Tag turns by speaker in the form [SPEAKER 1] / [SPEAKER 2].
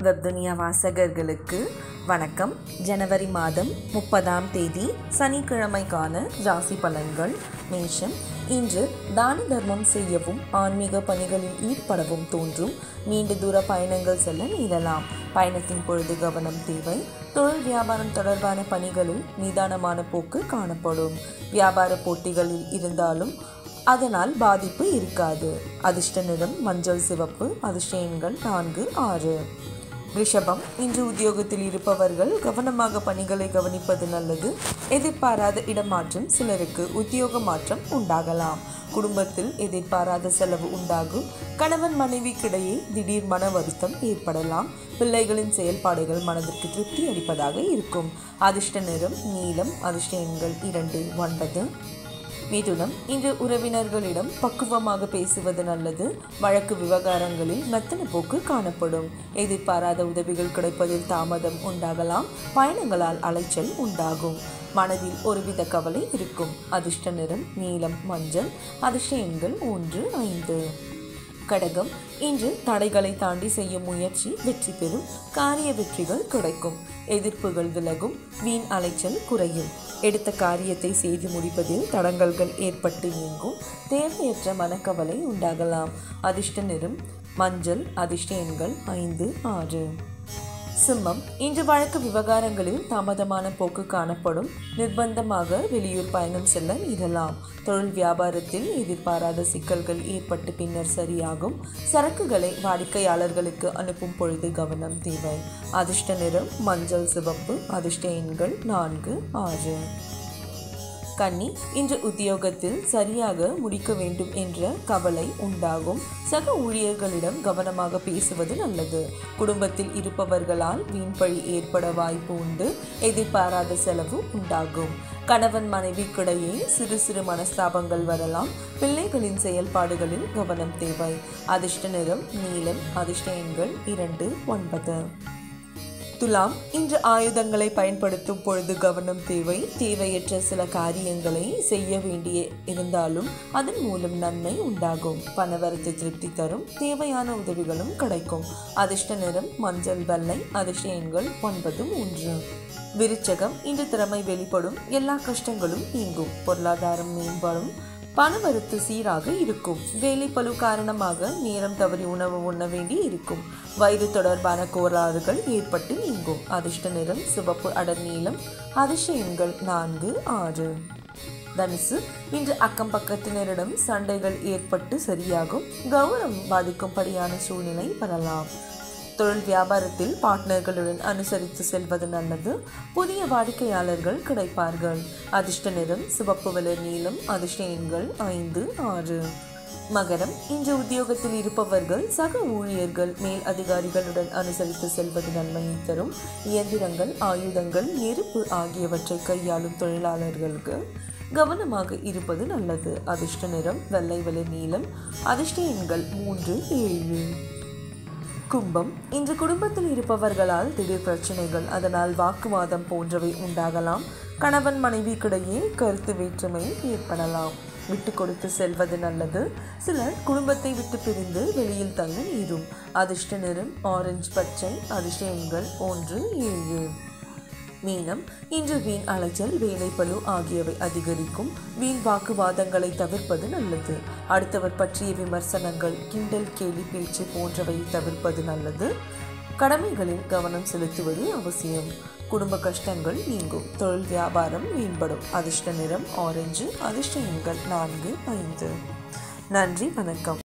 [SPEAKER 1] வெப்துனியா வாசகர்களுக்கு வணக்கம் ஜனவரி மாதம் முப்பதாம் தேதி சனிக்கிழமைக்கான ராசி பலன்கள் மேஷம் இன்று தான தர்மம் செய்யவும் ஆன்மீக பணிகளில் ஈடுபடவும் தோன்றும் நீண்ட தூர பயணங்கள் செல்ல நேரலாம் பயணத்தின் பொழுது கவனம் தேவை தொழில் வியாபாரம் தொடர்பான பணிகளில் நிதானமான போக்கு காணப்படும் வியாபார போட்டிகளில் இருந்தாலும் அதனால் பாதிப்பு இருக்காது அதிர்ஷ்ட நிறம் மஞ்சள் சிவப்பு அதிர்ஷ்ட எண்கள் நான்கு ஆறு ரிஷபம் இன்று உத்தியோகத்தில் இருப்பவர்கள் கவனமாக பணிகளை கவனிப்பது நல்லது எதிர்பாராத இடமாற்றம் சிலருக்கு உத்தியோக மாற்றம் உண்டாகலாம் குடும்பத்தில் எதிர்பாராத செலவு உண்டாகும் கணவன் மனைவிக்கிடையே திடீர் மன வருத்தம் ஏற்படலாம் பிள்ளைகளின் செயல்பாடுகள் மனதிற்கு திருப்தி அளிப்பதாக இருக்கும் அதிர்ஷ்ட நிறம் நீலம் அதிர்ஷ்ட எண்கள் இரண்டு ஒன்பது மிதுனம் இன்று உறவினர்களிடம் பக்குவமாக பேசுவது நல்லது வழக்கு விவகாரங்களில் மெத்தன போக்கு காணப்படும் எதிர்பாராத உதவிகள் கிடைப்பதில் தாமதம் உண்டாகலாம் பயணங்களால் அலைச்சல் உண்டாகும் மனதில் ஒருவித கவலை இருக்கும் அதிர்ஷ்ட நிறம் நீலம் மஞ்சள் அதிர்ஷ்ட எண்கள் ஒன்று ஐந்து கடகம் இன்று தடைகளை தாண்டி செய்யும் முயற்சி வெற்றி பெறும் காரிய வெற்றிகள் கிடைக்கும் எதிர்ப்புகள் விலகும் வீண் அலைச்சல் குறையும் எடுத்த காரியத்தை செய்து முடிப்பதில் தடங்கல்கள் ஏற்பட்டு நீங்கும் தேவையற்ற மனக்கவலை உண்டாகலாம் அதிர்ஷ்ட நிறம் மஞ்சள் அதிர்ஷ்ட எண்கள் ஐந்து ஆறு சிம்மம் இன்று வழக்கு விவகாரங்களில் தாமதமான போக்கு காணப்படும் நிர்பந்தமாக வெளியூர் பயணம் செல்ல நேரலாம் தொழில் வியாபாரத்தில் எதிர்பாராத சிக்கல்கள் ஏற்பட்டு பின்னர் சரியாகும் சரக்குகளை வாடிக்கையாளர்களுக்கு அனுப்பும் பொழுது கவனம் தேவை அதிர்ஷ்ட நிறம் மஞ்சள் சிவப்பு அதிர்ஷ்ட எண்கள் நான்கு ஆறு கன்னி இன்று உத்தியோகத்தில் சரியாக முடிக்க வேண்டும் என்ற கவலை உண்டாகும் சக ஊழியர்களிடம் கவனமாக பேசுவது நல்லது குடும்பத்தில் இருப்பவர்களால் வீண்பழி ஏற்பட வாய்ப்பு உண்டு எதிர்பாராத செலவு உண்டாகும் கணவன் மனைவிக்கிடையே சிறு சிறு மனஸ்தாபங்கள் வரலாம் பிள்ளைகளின் செயல்பாடுகளில் கவனம் தேவை அதிர்ஷ்ட நிறம் நீலம் அதிர்ஷ்ட எண்கள் இரண்டு ஒன்பது துலாம் இன்று ஆயுதங்களை பயன்படுத்தும் பொழுது கவனம் தேவை தேவையற்ற சில காரியங்களை செய்ய வேண்டிய இருந்தாலும் அதன் மூலம் நன்மை உண்டாகும் பணவரத்து திருப்தி தரும் தேவையான உதவிகளும் கிடைக்கும் அதிர்ஷ்ட நிறம் மஞ்சள் வெள்ளை அதிர்ஷ்ட எண்கள் ஒன்பது மூன்று விருச்சகம் இன்று திறமை வெளிப்படும் எல்லா கஷ்டங்களும் நீங்கும் பொருளாதாரம் மேம்படும் பணவரத்து சீராக இருக்கும் வேலை பளு காரணமாக நேரம் தவறி உணவு உண்ண வேண்டி இருக்கும் வயிறு தொடர்பான கோளாறுகள் ஏற்பட்டு நீங்கும் அதிர்ஷ்ட நிறம் சிவப்பு அடர் நீளம் அதிர்ஷ்ட எண்கள் நான்கு ஆறு தனுசு இன்று அக்கம் பக்கத்தினரிடம் சண்டைகள் ஏற்பட்டு சரியாகும் கௌரவம் பாதிக்கும்படியான சூழ்நிலை வரலாம் தொழில் வியாபாரத்தில் பார்ட்னர்களுடன் அனுசரித்து செல்வது நல்லது புதிய வாடிக்கையாளர்கள் கிடைப்பார்கள் அதிர்ஷ்ட நிறம் சிவப்பு வளர் நீளம் அதிர்ஷ்ட எண்கள் ஐந்து ஆறு மகரம் இன்று உத்தியோகத்தில் இருப்பவர்கள் சக ஊழியர்கள் மேல் அதிகாரிகளுடன் அனுசரித்து செல்வது நன்மையை தரும் இயந்திரங்கள் ஆயுதங்கள் நெருப்பு ஆகியவற்றை கையாளும் தொழிலாளர்களுக்கு கவனமாக இருப்பது நல்லது அதிர்ஷ்ட நிறம் வெள்ளை வெளிர் நீளம் அதிர்ஷ்ட எண்கள் மூன்று ஏழு கும்பம் இன்று குடும்பத்தில் இருப்பவர்களால் திடீர் பிரச்சனைகள் அதனால் வாக்குவாதம் போன்றவை உண்டாகலாம் கணவன் மனைவிக்கிடையே கருத்து வேற்றுமை ஏற்படலாம் விட்டு கொடுத்து செல்வது நல்லது சிலர் குடும்பத்தை விட்டு பிரிந்து வெளியில் தங்க நேரும் அதிர்ஷ்ட நிறம் ஆரஞ்சு பச்சை அதிர்ஷ்ட எண்கள் ஒன்று ஏழு மீனம் இன்று வீண் அலைச்சல் வேலைப்பளு ஆகியவை அதிகரிக்கும் வீண் வாக்குவாதங்களை தவிர்ப்பது நல்லது அடுத்தவர் பற்றிய விமர்சனங்கள் கிண்டல் கேலி பேச்சு போன்றவை தவிர்ப்பது நல்லது கடமைகளில் கவனம் செலுத்துவது அவசியம் குடும்ப கஷ்டங்கள் நீங்கும் தொழில் வியாபாரம் மேம்படும் அதிர்ஷ்ட நிறம் ஆரஞ்சு அதிர்ஷ்ட எண்கள் நான்கு ஐந்து நன்றி வணக்கம்